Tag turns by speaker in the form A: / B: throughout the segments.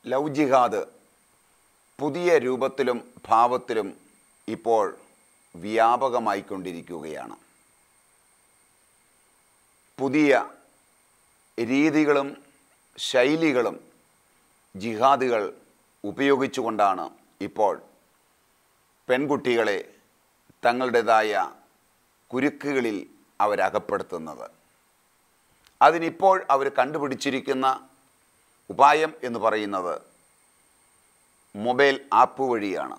A: Love ജിഹാദ് പുതിയ രൂപത്തിലും ഭാവത്തിലും ഇപ്പോൾ വ്യാപകമായിക്കൊണ്ടിരിക്കുകയാണ് പുതിയ രീതികളും ശൈലികളും ജിഹാദികൾ ഉപയോഗിച്ചുകൊണ്ടാണ് ഇപ്പോൾ പെൺകുട്ടികളെ തങ്ങളുടേതായ കുരുക്കുകളിൽ അവരകപ്പെടുത്തുന്നത് അതിനിപ്പോൾ അവർ കണ്ടുപിടിച്ചിരിക്കുന്ന ഉപായം എന്ന് പറയുന്നത് മൊബൈൽ ആപ്പ് വഴിയാണ്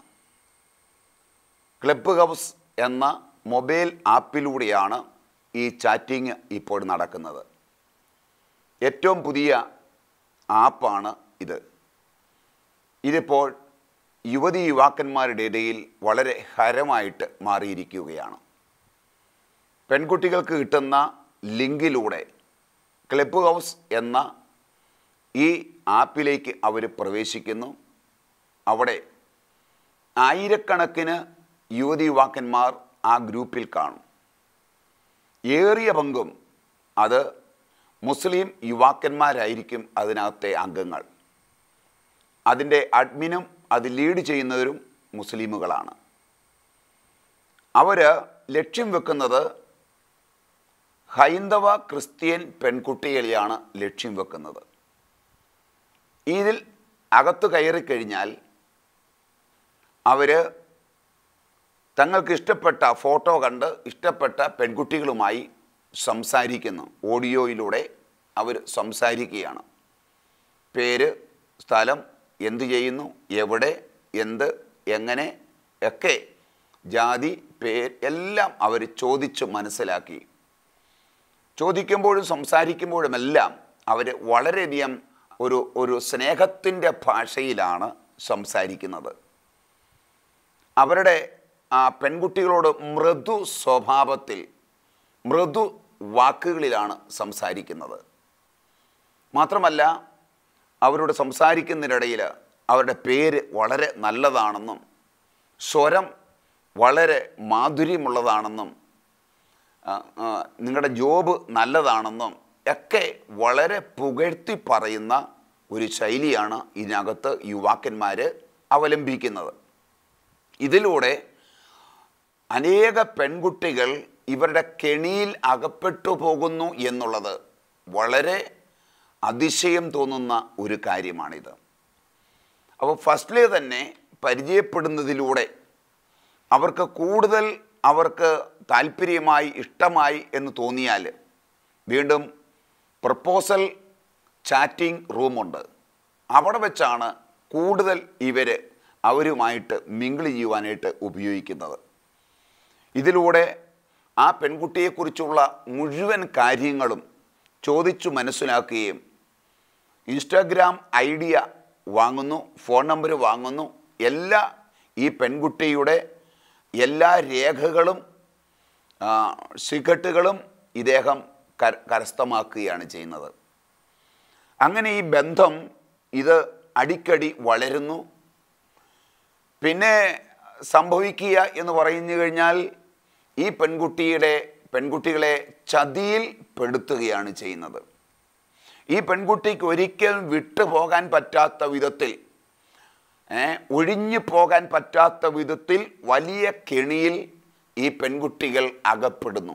A: ക്ലബ് ഹൗസ് എന്ന മൊബൈൽ ആപ്പിലൂടെയാണ് ഈ ചാറ്റിംഗ് ഇപ്പോൾ നടക്കുന്നത് ഏറ്റവും പുതിയ ആപ്പാണ് ഇത് ഇതിപ്പോൾ യുവതി യുവാക്കന്മാരുടെ ഇടയിൽ വളരെ ഹരമായിട്ട് മാറിയിരിക്കുകയാണ് പെൺകുട്ടികൾക്ക് കിട്ടുന്ന ലിങ്കിലൂടെ ക്ലബ് ഹൗസ് എന്ന ഈ ആപ്പിലേക്ക് അവർ പ്രവേശിക്കുന്നു അവിടെ ആയിരക്കണക്കിന് യുവതി യുവാക്കന്മാർ ആ ഗ്രൂപ്പിൽ കാണും ഏറിയ പങ്കും അത് മുസ്ലിം യുവാക്കന്മാരായിരിക്കും അതിനകത്തെ അംഗങ്ങൾ അതിൻ്റെ അഡ്മിനും അത് ലീഡ് ചെയ്യുന്നവരും മുസ്ലിമുകളാണ് അവർ ലക്ഷ്യം വെക്കുന്നത് ഹൈന്ദവ ക്രിസ്ത്യൻ പെൺകുട്ടികളെയാണ് ലക്ഷ്യം വെക്കുന്നത് ഇതിൽ അകത്ത് കയറിക്കഴിഞ്ഞാൽ അവർ തങ്ങൾക്ക് ഇഷ്ടപ്പെട്ട ഫോട്ടോ കണ്ട് ഇഷ്ടപ്പെട്ട പെൺകുട്ടികളുമായി സംസാരിക്കുന്നു ഓഡിയോയിലൂടെ അവർ സംസാരിക്കുകയാണ് പേര് സ്ഥലം എന്ത് ചെയ്യുന്നു എവിടെ എന്ത് എങ്ങനെ ഒക്കെ ജാതി പേര് എല്ലാം അവർ ചോദിച്ച് മനസ്സിലാക്കി ചോദിക്കുമ്പോഴും സംസാരിക്കുമ്പോഴുമെല്ലാം അവർ വളരെയധികം ഒരു ഒരു സ്നേഹത്തിൻ്റെ ഭാഷയിലാണ് സംസാരിക്കുന്നത് അവരുടെ ആ പെൺകുട്ടികളോട് മൃദു സ്വഭാവത്തിൽ മൃദു വാക്കുകളിലാണ് സംസാരിക്കുന്നത് മാത്രമല്ല അവരോട് സംസാരിക്കുന്നതിനിടയിൽ അവരുടെ പേര് വളരെ നല്ലതാണെന്നും സ്വരം വളരെ മാധുര്യമുള്ളതാണെന്നും ആ, ആ, നിങ്ങളുടെ ജോബ് നല്ലതാണെന്നും ഒക്കെ വളരെ പുകഴ്ത്തി പറയുന്ന ഒരു ശൈലിയാണ് ഇതിനകത്ത് യുവാക്കന്മാർ അവലംബിക്കുന്നത് ഇതിലൂടെ അനേക പെൺകുട്ടികൾ ഇവരുടെ കെണിയിൽ അകപ്പെട്ടു പോകുന്നു എന്നുള്ളത് വളരെ അതിശയം തോന്നുന്ന ഒരു കാര്യമാണിത് അപ്പോൾ ഫസ്റ്റിലെ തന്നെ പരിചയപ്പെടുന്നതിലൂടെ അവർക്ക് കൂടുതൽ അവർക്ക് താല്പര്യമായി ഇഷ്ടമായി എന്ന് തോന്നിയാൽ വീണ്ടും പ്രപ്പോസൽ ചാറ്റിംഗ് റൂമുണ്ട് അവിടെ വെച്ചാണ് കൂടുതൽ ഇവർ അവരുമായിട്ട് മിങ്കിൾ ചെയ്യുവാനായിട്ട് ഉപയോഗിക്കുന്നത് ഇതിലൂടെ ആ പെൺകുട്ടിയെക്കുറിച്ചുള്ള മുഴുവൻ കാര്യങ്ങളും ചോദിച്ചു മനസ്സിലാക്കുകയും ഇൻസ്റ്റാഗ്രാം ഐഡിയ വാങ്ങുന്നു ഫോൺ നമ്പർ വാങ്ങുന്നു എല്ലാ ഈ പെൺകുട്ടിയുടെ എല്ലാ രേഖകളും ആ, സിഗരറ്റുകളും ഇദ്ദേഹം കര കരസ്ഥമാക്കുകയാണ് ചെയ്യുന്നത് അങ്ങനെ ഈ ബന്ധം ഇത് അടിക്കടി വളരുന്നു പിന്നെ സംഭവിക്കുക എന്ന് പറഞ്ഞു കഴിഞ്ഞാൽ ഈ പെൺകുട്ടിയുടെ പെൺകുട്ടികളെ ചതിയിൽ പെടുത്തുകയാണ് ചെയ്യുന്നത് ഈ പെൺകുട്ടിക്ക് ഒരിക്കലും വിട്ടുപോകാൻ പറ്റാത്ത വിധത്തിൽ ഏ, ഒഴിഞ്ഞു പോകാൻ പറ്റാത്ത വിധത്തിൽ വലിയ കെണിയിൽ ഈ പെൺകുട്ടികൾ അകപ്പെടുന്നു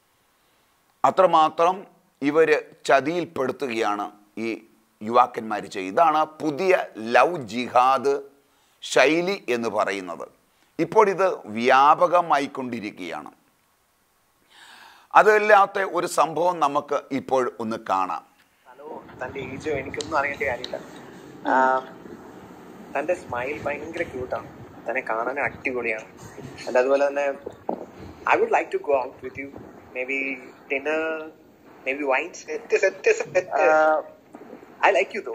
A: അത്രമാത്രം ഇവർ ചതിയിൽപ്പെടുത്തുകയാണ് ഈ യുവാക്കന്മാർ ചെയ്യുന്നത് ഇതാണ് പുതിയ ലവ് ജിഹാദ് ശൈലി എന്ന് പറയുന്നത് ഇപ്പോൾ ഇത് വ്യാപകമായിക്കൊണ്ടിരിക്കുകയാണ് അതല്ലാത്ത ഒരു സംഭവം നമുക്ക് ഇപ്പോൾ ഒന്ന് കാണാം
B: ഹലോ തന്റെ ഏജോ എനിക്കൊന്നും അറിയേണ്ട കാര്യമില്ല ആ, തന്റെ സ്മൈൽ ഭയങ്കര ക്യൂട്ടാണ് തന്നെ കാണാൻ അടിപൊളിയാണ് and അതുപോലെ തന്നെ I would like to go out with you maybe dinner maybe wine set set set I like you though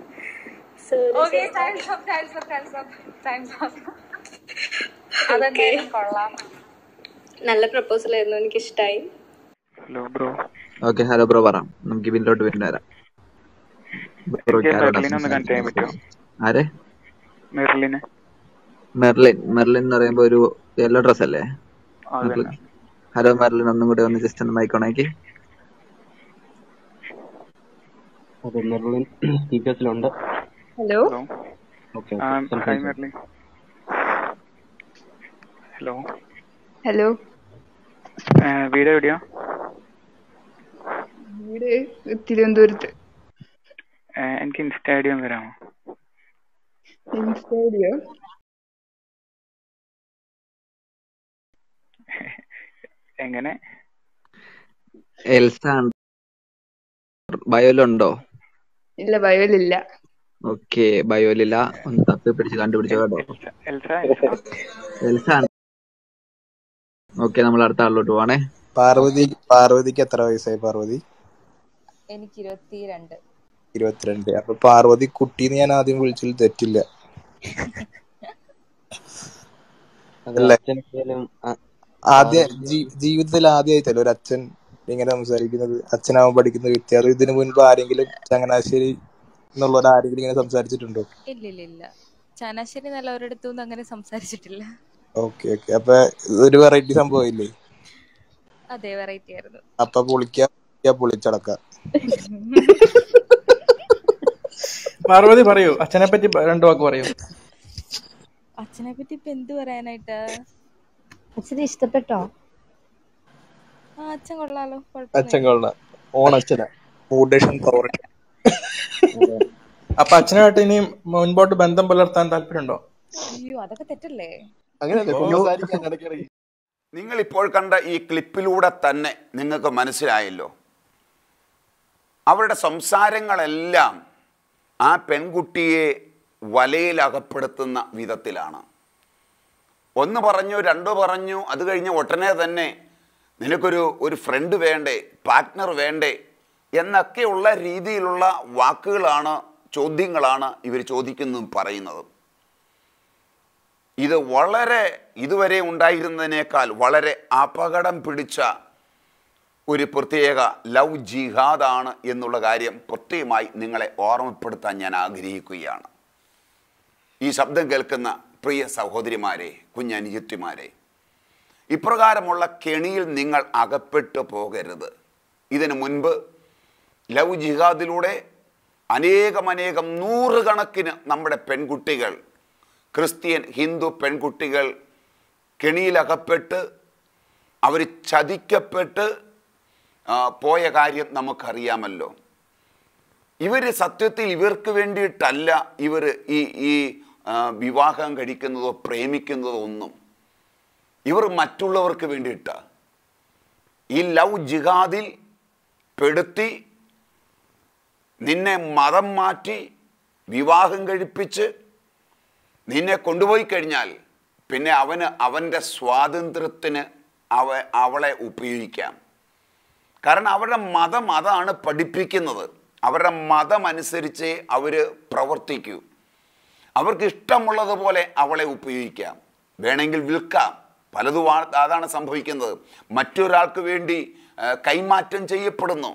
C: Okay, time's up, time's up, time's up, time's up. അതെന്തായാലും കൊള്ളാം
D: നല്ല proposal ആയിരുന്നു എനിക്ക് ഇഷ്ടായി
E: hello bro
F: okay hello bro പറ നമുക്ക് ഇതിലോട്ട് വീണ്ടും വരാം ബ്രോയ്ക്ക്
E: എനിക്ക്
F: ആരോടാ
E: മെർലിനെ ഒന്ന് കണക്ട് ചെയ്യാൻ പറ്റുമോ
F: സംസാരിക്കുന്നത്? ആരെ
E: മെർലിനെ
F: മെർലിൻ മെർലിൻ എന്ന് പറയുമ്പോ ഒരു യെല്ലോ ഡ്രസ് അല്ലേ
E: ആ, അതന്നെ
F: ഹലോ മെർലിൻ ഒന്നും കൂടി ഒന്ന് ജസ്റ്റ് ഒന്ന് മൈക്കോണേക്ക്
G: അതെ മെർലിൻ സ്പീക്കേഴ്സിലുണ്ട്
C: ഹലോ
E: ഹലോ
F: ഓക്കെ
E: ആ ഹായ് മെർലി ഹലോ
C: ഹലോ
E: ആ, വീട് എവിടെയാ
C: വീട് തിരുവനന്തപുരത്ത്
E: ആ, എനിക്ക് ഇൻസ്റ്റാഡിയം വരാമോ
C: ഇൻസ്റ്റേഡിയോ
E: എങ്ങനെ
F: എൽസ ബയോലുണ്ടോ
C: ഇല്ല ബയോലില്ല
F: ഓക്കെ ബയോലില്ല ഒന്ന് തപ്പി പിടിച്ച് കണ്ടുപിടിച്ചോ കേട്ടോ
E: എൽസ എൽസ
F: എൽസ ഓക്കെ നമ്മൾ അടുത്ത ആളിലോട്ട് പോവാണേ
G: പാർവതി പാർവതിക്ക് എത്ര വയസ്സായി പാർവതി
H: എനിക്ക് ഇരുപത്തിരണ്ട്
G: ഇരുപത്തിരണ്ട് അപ്പൊ പാർവതി കുട്ടീന്ന് ഞാൻ ആദ്യം വിളിച്ചതിൽ തെറ്റില്ല അല്ലേ ആദ്യ ജീ- ജീവിതത്തിൽ ആദ്യമായിട്ടല്ലേ ഒരു അച്ഛൻ ഇങ്ങനെ സംസാരിക്കുന്നത് അച്ഛനാവാൻ പഠിക്കുന്ന വ്യക്തി അത് ഇതിനു മുൻപ് ആരെങ്കിലും ചങ്ങനാശ്ശേരി എന്നുള്ളവർ ആരെങ്കിലും ഇങ്ങനെ സംസാരിച്ചിട്ടുണ്ടോ
H: ഇല്ല ഇല്ല ഇല്ല ചാനാശ്ശേരി നല്ലവരടുത്തു നിന്ന് അങ്ങനെ സംസാരിച്ചിട്ടില്ല
G: ഓക്കെ ഓക്കെ അപ്പൊ ഒരു വെറൈറ്റി സംഭവം ഇല്ലേ
H: അതെ വെറൈറ്റി ആയിരുന്നു
G: അപ്പൊ പൊളിക്ക പൊളിച്ചടക്ക
I: പാർവതി പറയൂ അച്ഛനെ പറ്റി രണ്ടു വാക്ക് പറയൂ
H: അച്ഛനെ പറ്റി ഇപ്പൊ എന്ത് പറയാനായിട്ട്
D: അച്ഛനെ ഇഷ്ടപ്പെട്ടോ
H: ആ അച്ഛൻ കൊള്ളാലോ
G: അച്ഛൻ കൊള്ളാം ഓണച്ഛന മൂഡേഷൻ പവർ
I: അപ്പൊ അച്ഛനായിട്ട് ഇനി മുൻപോട്ട് ബന്ധം പുലർത്താൻ താല്പര്യമുണ്ടോ
H: അയ്യോ അതൊക്കെ തെറ്റല്ലേ
A: നിങ്ങൾ ഇപ്പോൾ കണ്ട ഈ ക്ലിപ്പിലൂടെ തന്നെ നിങ്ങൾക്ക് മനസ്സിലായല്ലോ അവരുടെ സംസാരങ്ങളെല്ലാം ആ പെൺകുട്ടിയെ വലയിൽ അകപ്പെടുത്തുന്ന വിധത്തിലാണ് ഒന്ന് പറഞ്ഞു രണ്ട് പറഞ്ഞു അത് കഴിഞ്ഞ് ഉടനെ തന്നെ നിനക്കൊരു ഒരു ഫ്രണ്ട് വേണ്ടേ പാർട്ട്ണർ വേണ്ടേ എന്നൊക്കെയുള്ള രീതിയിലുള്ള വാക്കുകളാണ് ചോദ്യങ്ങളാണ് ഇവർ ചോദിക്കുന്നതും പറയുന്നതും ഇത് വളരെ ഇതുവരെ ഉണ്ടായിരുന്നതിനേക്കാൾ വളരെ അപകടം പിടിച്ച ഒരു പ്രത്യേക ലവ് ജിഹാദാണ് എന്നുള്ള കാര്യം പ്രത്യേകമായി നിങ്ങളെ ഓർമ്മപ്പെടുത്താൻ ഞാൻ ആഗ്രഹിക്കുകയാണ് ഈ ശബ്ദം കേൾക്കുന്ന പ്രിയ സഹോദരിമാരെ കുഞ്ഞനുജത്തിമാരെ ഇപ്രകാരമുള്ള കെണിയിൽ നിങ്ങൾ അകപ്പെട്ടു പോകരുത് ഇതിനു മുൻപ് ലവ് ജിഹാദിലൂടെ അനേകമനേകം നൂറുകണക്കിന് നമ്മുടെ പെൺകുട്ടികൾ ക്രിസ്ത്യൻ ഹിന്ദു പെൺകുട്ടികൾ കെണിയിലകപ്പെട്ട് അവർ ചതിക്കപ്പെട്ട് ആ, പോയ കാര്യം നമുക്കറിയാമല്ലോ ഇവർ സത്യത്തിൽ ഇവർക്ക് വേണ്ടിയിട്ടല്ല ഇവർ ഈ ഈ ആ, വിവാഹം കഴിക്കുന്നതോ പ്രേമിക്കുന്നതോ ഒന്നും ഇവർ മറ്റുള്ളവർക്ക് വേണ്ടിയിട്ടാ ഈ ലവ് ജിഹാദിൽ പെടുത്തി നിന്നെ മതം മാറ്റി വിവാഹം കഴിപ്പിച്ച് നിന്നെ കൊണ്ടുപോയി കഴിഞ്ഞാൽ പിന്നെ അവന് അവൻ്റെ സ്വാതന്ത്ര്യത്തിന് അവ അവളെ ഉപയോഗിക്കാം കാരണം അവരുടെ മതം അതാണ് പഠിപ്പിക്കുന്നത് അവരുടെ മതം അനുസരിച്ച് അവർ പ്രവർത്തിക്കൂ അവർക്ക് ഇഷ്ടമുള്ളതുപോലെ അവളെ ഉപയോഗിക്കാം വേണമെങ്കിൽ വിൽക്കാം പലതും ആ- അതാണ് സംഭവിക്കുന്നത് മറ്റൊരാൾക്ക് വേണ്ടി ആ, കൈമാറ്റം ചെയ്യപ്പെടുന്നു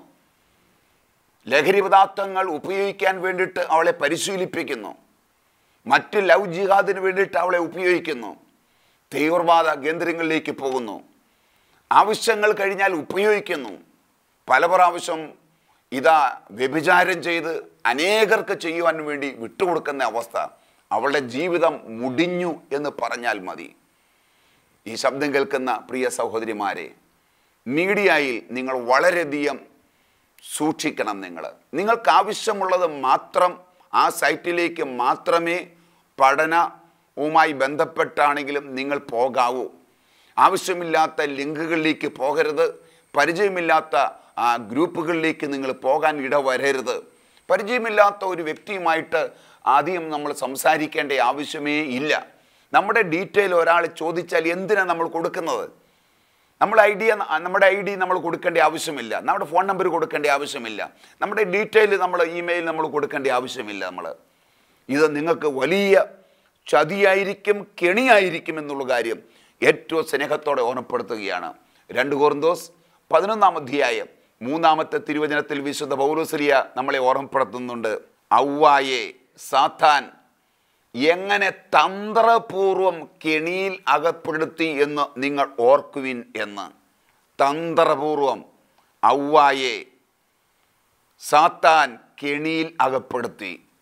A: ലഹരി പദാർത്ഥങ്ങൾ ഉപയോഗിക്കാൻ വേണ്ടിയിട്ട് അവളെ പരിശീലിപ്പിക്കുന്നു മറ്റ് ലവ് ജിഹാദിന് വേണ്ടിയിട്ട് അവളെ ഉപയോഗിക്കുന്നു തീവ്രവാദ കേന്ദ്രങ്ങളിലേക്ക് പോകുന്നു ആവശ്യങ്ങൾ കഴിഞ്ഞാൽ ഉപയോഗിക്കുന്നു പല പ്രാവശ്യം ഇതാ വ്യഭിചാരം ചെയ്ത് അനേകർക്ക് ചെയ്യുവാൻ വേണ്ടി വിട്ടുകൊടുക്കുന്ന അവസ്ഥ അവളുടെ ജീവിതം മുടിഞ്ഞു എന്ന് പറഞ്ഞാൽ മതി ഈ ശബ്ദം കേൾക്കുന്ന പ്രിയ സഹോദരിമാരെ മീഡിയയിൽ നിങ്ങൾ വളരെയധികം സൂക്ഷിക്കണം നിങ്ങൾ നിങ്ങൾക്ക് ആവശ്യമുള്ളത് മാത്രം ആ സൈറ്റിലേക്ക് മാത്രമേ പഠനവുമായി ബന്ധപ്പെട്ടാണെങ്കിലും നിങ്ങൾ പോകാവൂ ആവശ്യമില്ലാത്ത ലിങ്കുകളിലേക്ക് പോകരുത് പരിചയമില്ലാത്ത ആ, ഗ്രൂപ്പുകളിലേക്ക് നിങ്ങൾ പോകാൻ ഇടവരരുത് പരിചയമില്ലാത്ത ഒരു വ്യക്തിയുമായിട്ട് ആദ്യം നമ്മൾ സംസാരിക്കേണ്ട ആവശ്യമേ ഇല്ല നമ്മുടെ ഡീറ്റെയിൽ ഒരാൾ ചോദിച്ചാൽ എന്തിനാണ് നമ്മൾ കൊടുക്കുന്നത് നമ്മുടെ ഐ ഡി നമ്മുടെ ഐ ഡി നമ്മൾ കൊടുക്കേണ്ട ആവശ്യമില്ല നമ്മുടെ ഫോൺ നമ്പർ കൊടുക്കേണ്ട ആവശ്യമില്ല നമ്മുടെ ഡീറ്റെയിൽ നമ്മൾ ഇമെയിൽ നമ്മൾ കൊടുക്കേണ്ട ആവശ്യമില്ല നമ്മൾ ഇത് നിങ്ങൾക്ക് വലിയ ചതിയായിരിക്കും കെണിയായിരിക്കും എന്നുള്ള കാര്യം ഏറ്റവും സ്നേഹത്തോടെ ഓർമ്മപ്പെടുത്തുകയാണ് രണ്ട് കോർന്തോസ് പതിനൊന്നാം അധ്യായം മൂന്നാമത്തെ തിരുവചനത്തിൽ വിശുദ്ധ പൗലോസ്ലിയ നമ്മളെ ഓർമ്മപ്പെടുത്തുന്നുണ്ട് ഔവായെ സാത്താൻ എങ്ങനെ തന്ത്രപൂർവം കെണിയിൽ അകപ്പെടുത്തി എന്ന് നിങ്ങൾ ഓർക്കുവിൻ എന്ന് തന്ത്രപൂർവം ഔവായെ സാത്താൻ കെണിയിൽ അകപ്പെടുത്തി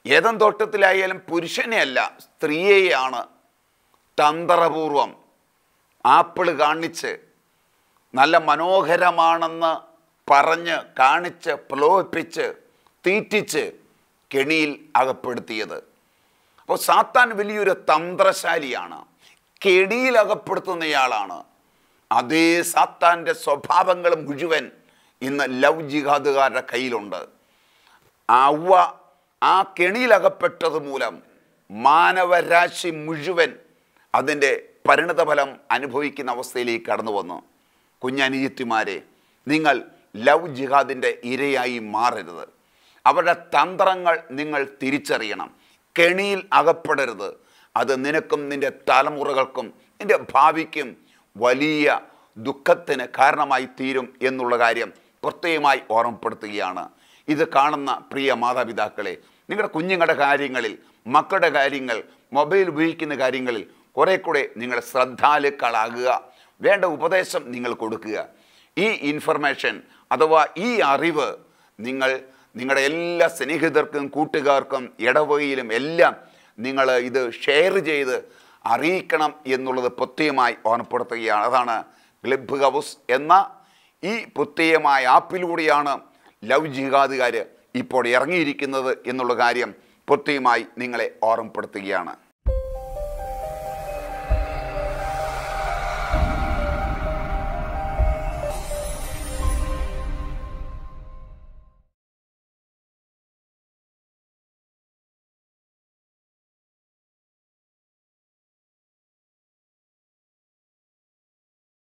A: ഏതൻ തോട്ടത്തിലായാലും പുരുഷനെയല്ല സ്ത്രീയെയാണ് തന്ത്രപൂർവം ആപ്പിള് കാണിച്ച് നല്ല മനോഹരമാണെന്ന് പറഞ്ഞ് കാണിച്ച് പ്രലോഭിപ്പിച്ച് തീറ്റിച്ച് കെണിയിൽ അകപ്പെടുത്തിയത് അപ്പോൾ സാത്താൻ വലിയൊരു തന്ത്രശാലിയാണ് കെണിയിൽ അകപ്പെടുത്തുന്നയാളാൽ അതേ സാത്താൻ്റെ സ്വഭാവങ്ങൾ മുഴുവൻ ഇന്ന് ലവ് ജിഹാദുകാരുടെ കയ്യിലുണ്ട് ആ അവ ആ കെണിയിലകപ്പെട്ടത് മൂലം മാനവരാശി മുഴുവൻ അതിൻ്റെ പരിണതഫലം അനുഭവിക്കുന്ന അവസ്ഥയിലേക്ക് കടന്നു വന്നു കുഞ്ഞനിയത്തിമാരെ നിങ്ങൾ ലവ് ജിഹാദിൻ്റെ ഇരയായി മാറരുത് അവരുടെ തന്ത്രങ്ങൾ നിങ്ങൾ തിരിച്ചറിയണം കെണിയിൽ അകപ്പെടരുത് അത് നിനക്കും നിൻ്റെ തലമുറകൾക്കും നിൻ്റെ ഭാവിക്കും വലിയ ദുഃഖത്തിന് കാരണമായി തീരും എന്നുള്ള കാര്യം പ്രത്യേകമായി ഓർമ്മപ്പെടുത്തുകയാണ് ഇത് കാണുന്ന പ്രിയ മാതാപിതാക്കളെ നിങ്ങളുടെ കുഞ്ഞുങ്ങളുടെ കാര്യങ്ങളിൽ മക്കളുടെ കാര്യങ്ങൾ മൊബൈൽ ഉപയോഗിക്കുന്ന കാര്യങ്ങളിൽ കുറെ കൂടെ നിങ്ങൾ ശ്രദ്ധാലുക്കളാകുക വേണ്ട ഉപദേശം നിങ്ങൾ കൊടുക്കുക ഈ ഇൻഫർമേഷൻ അഥവാ ഈ അറിവ് നിങ്ങൾ നിങ്ങളുടെ എല്ലാ സ്നേഹിതർക്കും കൂട്ടുകാർക്കും ഇടവകയിലും എല്ലാം നിങ്ങൾ ഇത് ഷെയർ ചെയ്ത് അറിയിക്കണം എന്നുള്ളത് പ്രത്യേകമായി ഓർമ്മപ്പെടുത്തുകയാണ് അതാണ് ഗ്ലിബ് ഹൗസ് എന്ന ഈ പ്രത്യേകമായ ആപ്പിലൂടെയാണ് ലവ് ജിഹാദുകാർ ഇപ്പോൾ ഇറങ്ങിയിരിക്കുന്നത് എന്നുള്ള കാര്യം പ്രത്യേകമായി നിങ്ങളെ ഓർമ്മപ്പെടുത്തുകയാണ്